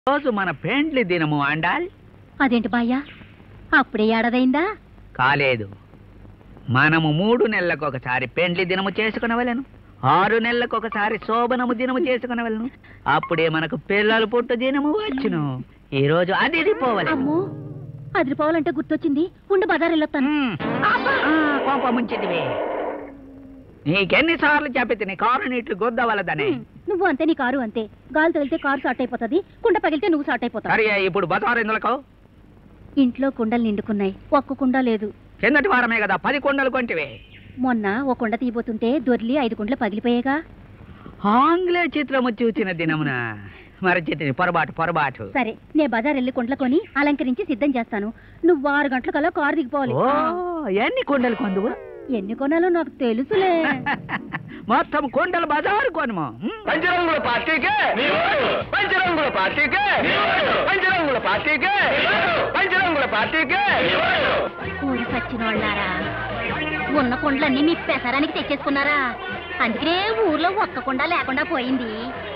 రోజు మన పెండ్లి దినము అండాల్ అదేంటి బాయ్యా అప్పుడే ఏడాదైందా కాలేదు మనము మూడు నెలలకు ఒకసారి పెండ్లి దినము చేసుకునవలను ఆరు నెలలకు ఒకసారి శోభనము దినము చేసుకునవలను అప్పుడే మనకు పిల్లలు పుట్టు దినము వచ్చును ఈ రోజు అది ఇది పోవలను అమ్మో అదిరిపోవాలంటే గుర్తొచ్చింది ఉండి బజార్ వెళ్ళొస్తాను కోప ముంచిదివే నీకెన్నిసార్లు చెప్పి నీ కారు నీట్లు గొద్దవలదని నువ్వు అంతే నీ కారు అంతే గాలి తగిలితే కారు షార్ట్ అయిపోతుంది కుండ పగిలితే నువ్వు షార్ట్ అయిపోతావు సరే ఇప్పుడు బజారు ఎందులకు ఇంట్లో కుండలు నిండుకున్నాయి ఒక్క కుండ లేదు కిందటి వారమే కదా పది కొండలు కొంటివే మొన్న ఓ కుండ తీయబోతుంటే దొర్లి ఐదు కుండలు పగిలిపోయేగా ఆంగ్లేయ చిత్రము చూచిన దినమున మరచితిని పొరబాటు పొరబాటు సరే నే బజార్ వెళ్ళి కుండలు కొని అలంకరించి సిద్ధం చేస్తాను నువ్వు ఆరు గంటలకల్లా కారు దిగిపోవాలి ఓ ఎన్ని కొండలు కొందువు ఎన్ని కొనాలో నాకు తెలుసులే మొత్తం కొండలు బజారు కొనుము ఉమ్. పంచరంగుల పార్టీకే పంచరంగుల పార్టీకే పంచరంగుల పార్టీకే పంచరంగుల పార్టీకే ఊరి సచ్చినోళ్ళారా ఉన్న కుండలన్నీ మీ పెసరానికి తెచ్చేసుకున్నారా అందుకనే ఊర్లో ఒక్క కుండ లేకుండా పోయింది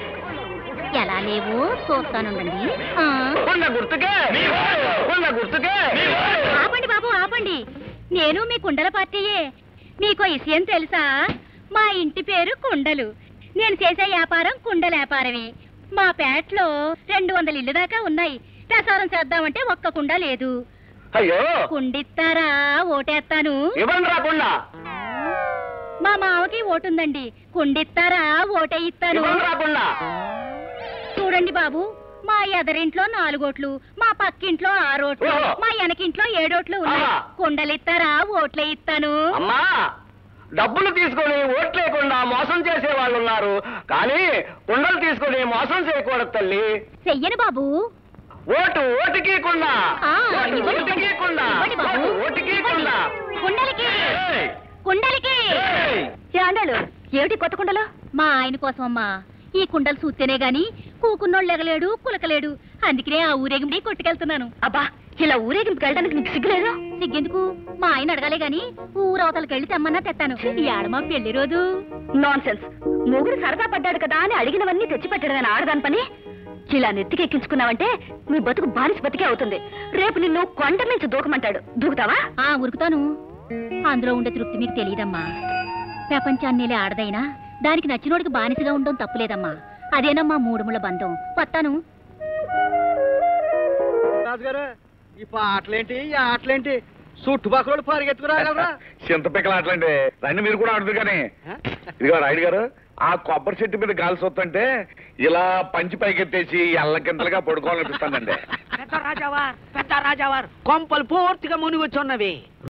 ఎలా లేవు చూస్తానుండండి ఆ. కొండ గుర్తుకే కొండ గుర్తుకే ఆపండి బాబు ఆపండి నేను మీ కుండల పార్టీయే మీకు విషయం తెలుసా మా ఇంటి పేరు కుండలు నేను చేసే వ్యాపారం కుండల వ్యాపారమే మా పేటలో రెండు వందల ఇల్లు దాకా ఉన్నాయి ప్రసారం చేద్దామంటే ఒక్క కుండ లేదు అయ్యో కుండిస్తారా ఓటేస్తాను ఇవ్వండి రా కొండ మా మావకి ఓటుందండి కుండిస్తారా ఓటే ఇస్తాను ఇవ్వండి రా కొండ చూడండి బాబు మా ఎదరింట్లో నాలుగోట్లు మా పక్కింట్లో ఆరోట్లు ఓహో. మా వెనకింట్లో ఏడోట్లు ఉన్నాయి ఆహా. కుండలిస్తారా ఓట్లే ఇస్తాను అమ్మా డబ్బులు తీసుకొని ఓట్లేకుండా మోసం చేసే వాళ్ళు ఉన్నారు కానీ కుండలు తీసుకొని మోసం చేయకూడదు తల్లి చెయ్యను బాబు ఓటు ఓటుకి కుండ ఆ, ఓటు ఇవ్వండి, ఓటుకి కుండ ఇవ్వండి బాబు. ఓటు ఓటుకి కుండ కుండలకి ఏయ్! కుండలకి ఏయ్! చాండాలు ఏమిటి కొత్త కుండలు మా ఆయన కోసం అమ్మా ఈ కుండలు చూస్తేనే గాని కూకున్నోళ్ళు ఎగలేడు కులకలేడు అందుకనే ఆ ఊరేగింపు కొట్టుకెళ్తున్నాను అబ్బా ఇలా ఊరేగింపుకి వెళ్ళడానికి నీకు సిగ్గులేదు సిగ్గెందుకు మా ఆయన అడగాలే గాని ఊరవతలకి వెళ్ళి తెమ్మన్నా తెత్తాను ఈ ఆడమా పెళ్లి రోజు నాన్ సెన్స్ మొగుడు సరదా పడ్డాడు కదా అని అడిగినవన్నీ తెచ్చి పెట్టడమని ఆడదాని పని ఇలా నెత్తికెక్కించుకున్నావంటే నీ బతుకు బానిస బతికే అవుతుంది రేపు నిన్ను కొండ మించి దూకమంటాడు దూకుతావా ఆ ఉరుకుతాను అందులో ఉండే తృప్తి మీకు తెలియదమ్మా ప్రపంచాన్నేలే ఆడదైనా దానికి నచ్చినోడికి బానిసగా ఉండడం తప్పులేదమ్మా అదేనమ్మా మూడుముళ్ళ బంధం వస్తాను రాజుగారు ఈ పాటలేంటి ఈ ఆటలేంటి చుట్టుపక్కల పరిగెత్తుకురాగలరా చింతపిక్కల ఆటలండి రండి మీరు కూడా ఆడుతుంది కానీ ఇదిగో రాయుడు గారు ఆ కొబ్బరి చెట్టు మీద గాలి సొత్తంటే ఇలా పంచి పైకెత్తేసి ఎల్లకింతలుగా పడుకోవాలనిపిస్తానండి పెద్ద రాజావార్ పెద్ద రాజావార్ కొంపలు పూర్తిగా మునిగొచ్చున్నవి